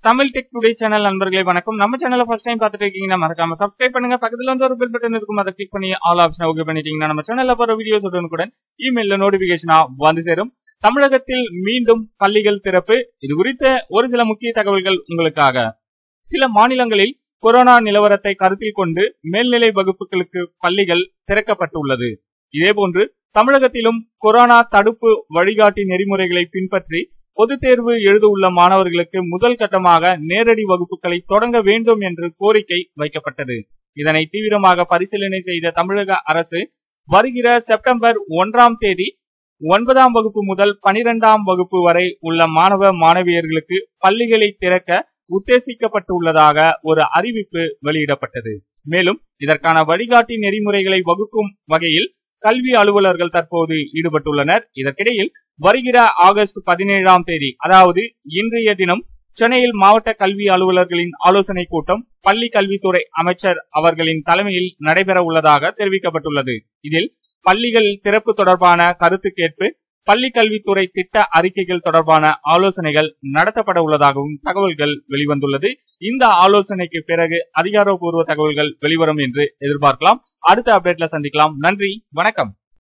Tamil tech today channel நண்பர்களே வணக்கம் நம்ம சேனலை ஃபர்ஸ்ட் டைம் பார்த்துட்டு இருக்கீங்கன்னா மறக்காம சப்ஸ்கிரைப் பண்ணுங்க பக்கத்துல வந்து ஒரு பெல் பட்டன் இருக்கும் அதை கிளிக் பண்ணி ஆல் ஆப்ஷன் ஓகே பண்ணிட்டீங்கன்னா நம்ம சேனல்ல போற வீடியோஸ் உடனுக்குடன் இமெயில்ல நோட்டிபிகேஷனா வந்து சேரும் தமிழகத்தில் மீண்டும் பள்ளிகள் திறப்பு இது குறித்த ஒரு சில முக்கிய தகவல்கள் உங்களுக்காக சில மாநிலங்களில் கொரோனா நிலவரத்தை கருத்தில் கொண்டு மேல்நிலை வகுப்புகளுக்கு பள்ளிகள் திறக்கப்பட்டுள்ளது இதேபோன்று தமிழகத்திலும் கொரோனா தடுப்பு வழிகாட்டி நெறிமுறைகளை பின்பற்றி பொதுத் தேர்வு எழுத உள்ள மாணவர்களுக்கு முதல் கட்டமாக நேரடி வகுப்புகளை தொடங்க வேண்டும் என்று கோரிக்கை வைக்கப்பட்டது இதனை தீவிரமாக பரிசீலனை செய்த தமிழக அரசு வருகிற செப்டம்பர் ஒன்றாம் தேதி ஒன்பதாம் வகுப்பு முதல் பனிரெண்டாம் வகுப்பு வரை உள்ள மாணவ மாணவியர்களுக்கு பள்ளிகளை திறக்க உத்தேசிக்கப்பட்டுள்ளதாக ஒரு அறிவிப்பு வெளியிடப்பட்டது மேலும் இதற்கான வழிகாட்டி நெறிமுறைகளை வகுக்கும் வகையில் கல்வி அலுவலர்கள் தற்போது ஈடுபட்டுள்ளனர் இதற்கிடையில் வருகிற ஆகஸ்ட் பதினேழாம் தேதி அதாவது இன்றைய தினம் சென்னையில் மாவட்ட கல்வி அலுவலர்களின் ஆலோசனை கூட்டம் பள்ளி கல்வித்துறை அமைச்சர் அவர்களின் தலைமையில் நடைபெற உள்ளதாக தெரிவிக்கப்பட்டுள்ளது இதில் பள்ளிகள் திறப்பு தொடர்பான கருத்து கேட்பு பள்ளி கல்வித்துறை திட்ட அறிக்கைகள் தொடர்பான ஆலோசனைகள் நடத்தப்பட உள்ளதாகவும் தகவல்கள் வெளிவந்துள்ளது இந்த ஆலோசனைக்கு பிறகு அதிகாரப்பூர்வ தகவல்கள் வெளிவரும் என்று எதிர்பார்க்கலாம் அடுத்த அப்டேட்ல சந்திக்கலாம் நன்றி வணக்கம்